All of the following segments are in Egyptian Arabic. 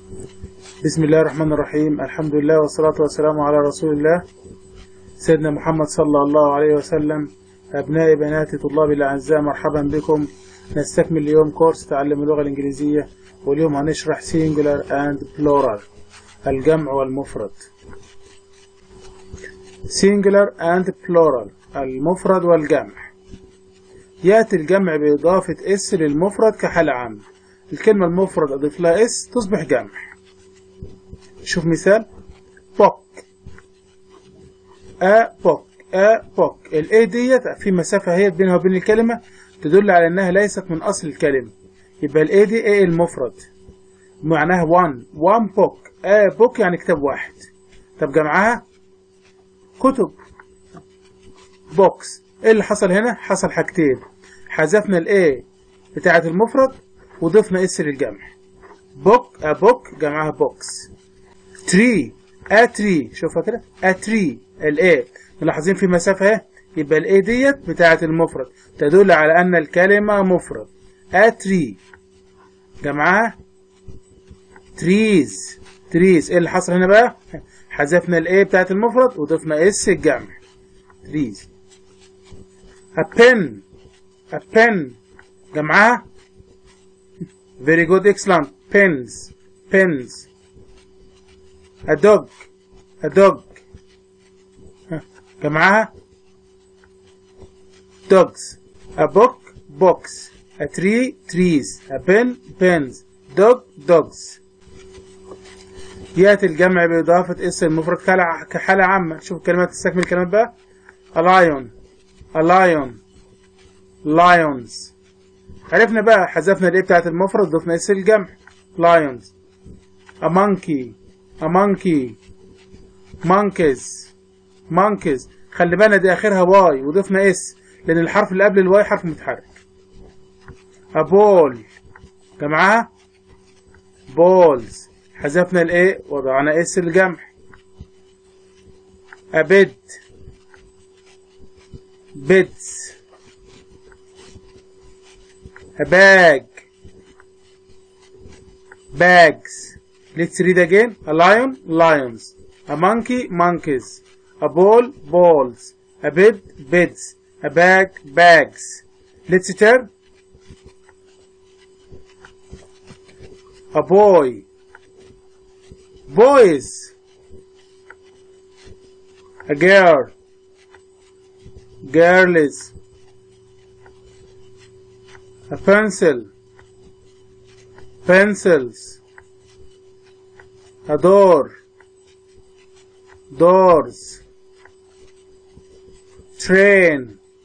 بسم الله الرحمن الرحيم الحمد لله والصلاة والسلام على رسول الله سيدنا محمد صلى الله عليه وسلم أبنائي بناتي طلابي الأعزاء مرحبا بكم نستكمل اليوم كورس تعلم اللغة الإنجليزية واليوم هنشرح singular and plural الجمع والمفرد singular and plural المفرد والجمع يأتي الجمع بإضافة اس للمفرد كحالة عامة الكلمة المفرد أضيف لها اس تصبح جمع شوف مثال بوك أ بوك أ بوك الإيه ديت في مسافة هي بينها وبين الكلمة تدل على أنها ليست من أصل الكلمة يبقى الإيه دي إيه المفرد معناها وان وان بوك أ بوك يعني كتاب واحد طب جمعها كتب بوكس ايه اللي حصل هنا حصل حاجتين حذفنا الايه بتاعه المفرد وضفنا اس للجمع بوك ا بوك جمعها بوكس تري ا تري شوفها كده ا تري الايه ملاحظين في مسافه اهي يبقى الايه ديت بتاعه المفرد تدل على ان الكلمه مفرد ا تري جمعها تريز تريز ايه اللي حصل هنا بقى حذفنا الايه بتاعه المفرد وضفنا اس الجمع تريز a pen a pen جمعها very good excellent pens pens a dog a dog جمعها dogs a book books a tree trees a pen pens dog dogs يأتي الجمع بإضافة اسم المفرد كحالة عامة شوف الكلمات تستكمل الكلمات بقى a lion a lion lions عرفنا بقى حذفنا الايه بتاعت المفرد ضفنا اس الجمع lions a monkey a monkey monkeys monkeys خلي بالنا دي اخرها واي وضفنا اس لان الحرف اللي قبل الواي حرف متحرك a ball جمعها balls حذفنا الايه وضعنا اس الجمع a bed beds a bag bags let's read again a lion lions a monkey monkeys a ball balls a bed beds a bag bags let's turn a boy boys a girl girls a pencil pencils a door doors train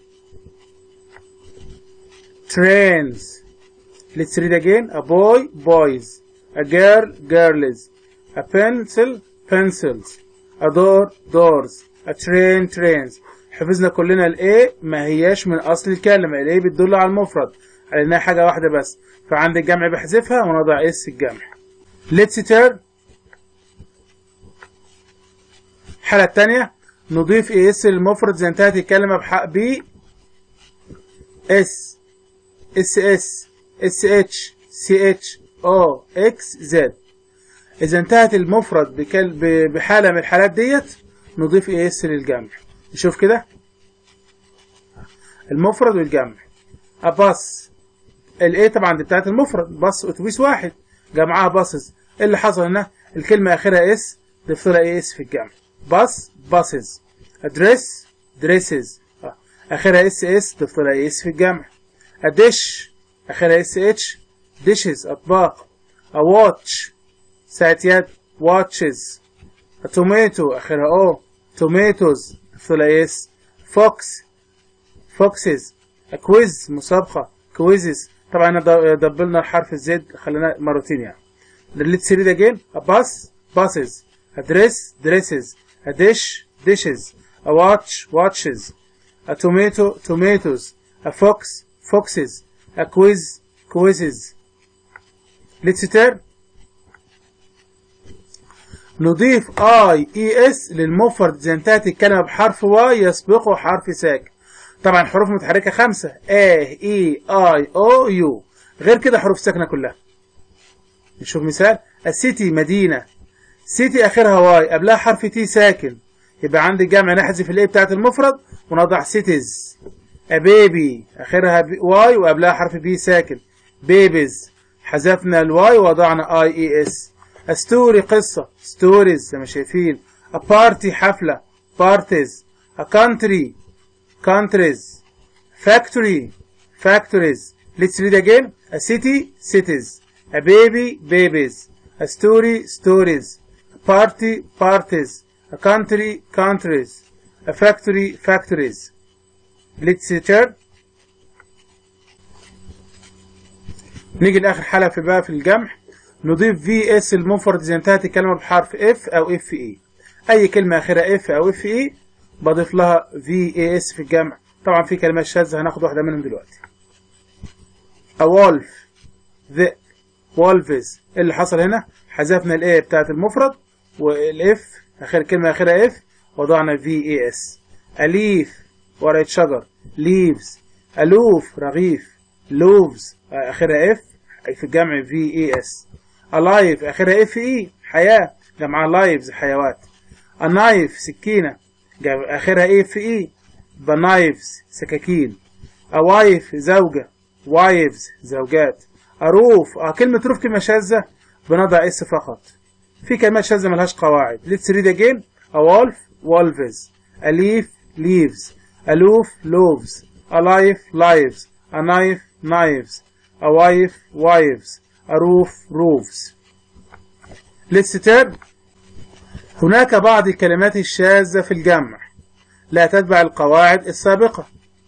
trains let's read again a boy boys a girl girls a pencil pencils a door doors a train trains حفظنا كلنا الايه ما هياش من اصل الكلمه الايه بتدل على المفرد على انها حاجه واحده بس فعند الجمع بحذفها ونضع اس الجمع let's turn الحاله الثانيه نضيف اي اس للمفرد اذا انتهت الكلمه بحق ب اس اس اس اس اتش سي اتش او اكس زد اذا انتهت المفرد بكل بحاله من الحالات ديت نضيف اي اس للجمع نشوف كده المفرد والجمع أباص الايه طبعا دي بتاعت المفرد باص اتوبيس واحد جمعها باصز ايه اللي حصل هنا الكلمه اخرها اس ضفت لها ايه اس في الجمع باص باسز ادريس دريسز اخرها اس اس ضفت لها ايه اس في الجمع ادش اخرها اس اتش ديشز اطباق اواتش ساعة يد واتشز توميتو اخرها او توميتوز ثلاث فوكس فوكسز كويز مسابقة كويزز طبعا دبلنا الحرف الزد خلينا مرتين يعني let's read again a bus buses a dress dresses a dish dishes a watch watches a tomato tomatoes a fox foxes a quiz quizzes let's turn نضيف اي اي اس للمفرد اذا انتهت الكلمه بحرف واي يسبقه حرف ساكن طبعا حروف متحركه خمسه ا اي اي او يو غير كده حروف ساكنه كلها نشوف مثال السيتي مدينة سيتي آخرها واي قبلها حرف تي ساكن يبقى عندي الجمع نحذف الايه بتاعت المفرد ونضع سيتيز a baby آخرها واي وقبلها حرف بي ساكن babies حذفنا الواي ووضعنا اي اي اس a story قصة stories زي ما شايفين a party حفلة parties a country countries factory factories let's read again a city cities a baby babies a story stories a party parties a country countries a factory factories let's return نيجي لاخر حلقه في بقى في الجمع نضيف في اس المنفرد اذا انتهت الكلمه بحرف اف او اف اي اي كلمه اخرها اف او اف اي بضيف لها في اي اس في الجمع طبعا في كلمات شاذه هناخد واحده منهم دلوقتي a wolf the wolves اللي حصل هنا حذفنا الاي بتاعت المفرد والاف اخر كلمه اخرها اف وضعنا في اي اس a leaf ورقه شجر leaves الوف رغيف loaves اخرها اف في الجمع في اي اس alive اخرها اف اي حياه جمعها lives حيوات a knife سكينه اخرها اي اف اي knives سكاكين a wife زوجه wives زوجات a roof اه كلمه روف كلمه شاذه بنضع اس فقط في كلمات شاذه ملهاش قواعد let's read again a wolf wolves a leaf leaves a loaf loaves a life lives a knife knives a wife wives a roof roofs let's turn هناك بعض الكلمات الشاذة في الجمع لا تتبع القواعد السابقة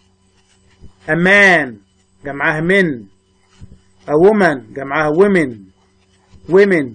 a man جمعها من a woman جمعها women women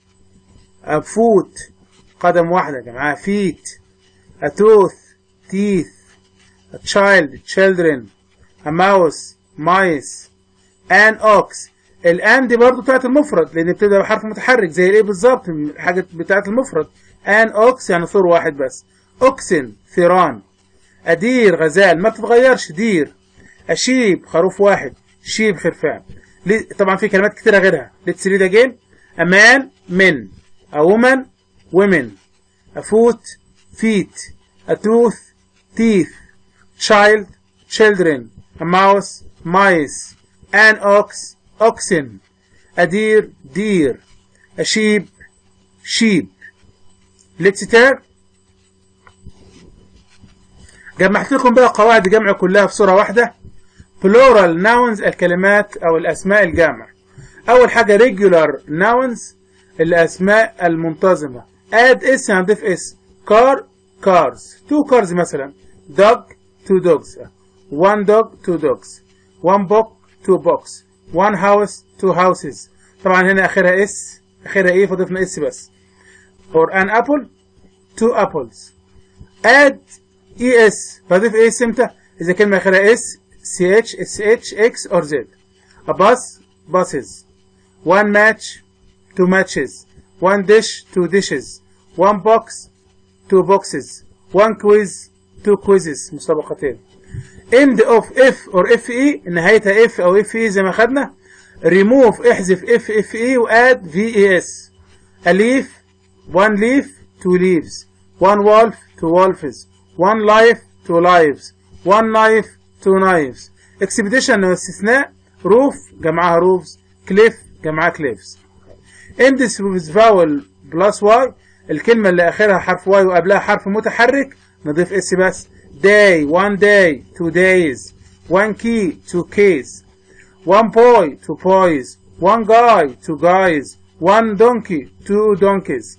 a foot قدم واحدة جمعها feet a tooth teeth a child children a mouse mice an ox الان دي برضو بتاعت المفرد لان بتبدا بحرف متحرك زي الايه بالظبط الحاجه بتاعت المفرد ان اوكس يعني ثور واحد بس اوكسن ثيران ادير غزال ما بتتغيرش دير اشيب خروف واحد شيب خرفان طبعا في كلمات كتيره غيرها let's read again a man men a woman women a foot feet a tooth teeth child children a mouse mice an ox oxen a deer deer a sheep sheep let's turn جمعت لكم بقى قواعد الجمع كلها في صورة واحدة plural nouns الكلمات أو الأسماء الجامع أول حاجة regular nouns الأسماء المنتظمة add اس هنضيف اس car cars two cars مثلا dog two dogs one dog two dogs one book two books one house two houses طبعا هنا آخرها اس آخرها ايه فضفنا اس بس or an apple two apples add es بضيف اس امتى إذا كلمة آخرها اس ch sh x or z a bus buses one match two matches one dish two dishes one box two boxes one quiz two quizzes مسابقتين end of if or fe نهايتها if او fe زي ما خدنا remove احذف if fe وadd ves a leaf one leaf two leaves one wolf two wolves one life two lives one knife two knives expedition استثناء roof جمعها roofs cliff جمعها cliffs end with vowel plus y الكلمة اللي آخرها حرف y وقبلها حرف متحرك نضيف اس بس day one day two days one key two keys one boy two boys one guy two guys one donkey two donkeys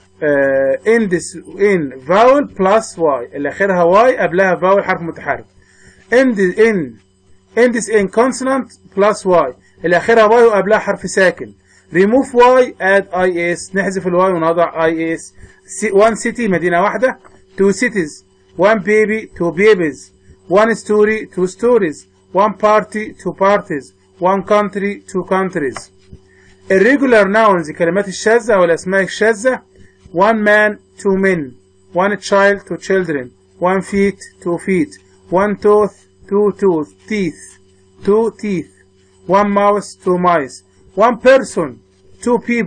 uh, in this in vowel plus y اللي آخرها y قبلها vowel حرف متحرك in the, in in this in consonant plus y اللي آخرها y وقبلها حرف ساكن remove y add is نحذف الواي ونضع is one city مدينة واحدة two cities one baby two babies one story two stories one party two parties one country two countries irregular nouns الكلمات الشاذة أو الأسماء الشاذة one man two men one child two children one feet two feet one tooth two tooth teeth two teeth one mouse two mice one person two people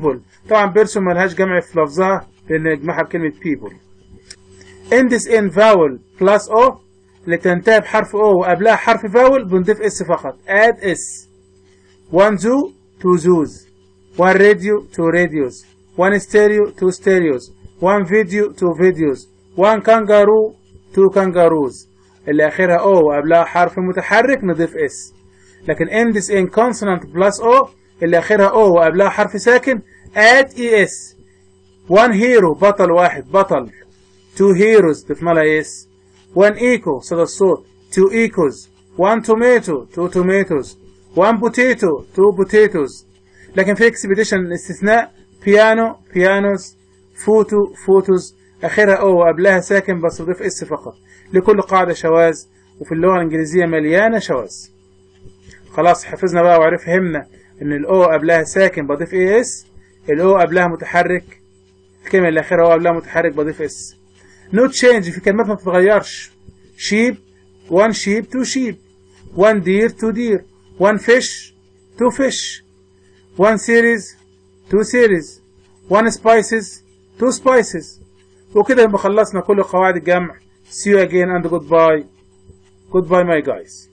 طبعا بيرسون ملهاش جمع في لفظها لان يجمعها بكلمه people ends in vowel plus o اللي تنتهي بحرف o وقبلها حرف فاول بنضيف اس فقط add s one zoo two zoos one radio two radios one stereo two stereos one video two videos one kangaroo two kangaroos اللي اخرها o وقبلها حرف متحرك نضيف اس لكن ends in consonant plus o اللي اخرها o وقبلها حرف ساكن add es one hero بطل واحد بطل two heroes ضفنا لها اس one echo صدى الصوت two echoes one tomato two tomatoes one potato two potatoes لكن في اكسبيديشن استثناء بيانو بيانوز فوتو فوتوز اخرها او وقبلها ساكن بس بضيف اس فقط لكل قاعدة شواذ وفي اللغة الانجليزية مليانة شواذ خلاص حفظنا بقى وعرف فهمنا ان الاو قبلها ساكن بضيف اي اس الاو قبلها متحرك الكلمة اللي اخرها او قبلها متحرك بضيف اس نو تشينج في كلمات ما بتتغيرش sheep one sheep two sheep one deer two deer one fish two fish one series two series one spices two spices وكده يبقى خلصنا كل قواعد الجمع see you again and goodbye goodbye my guys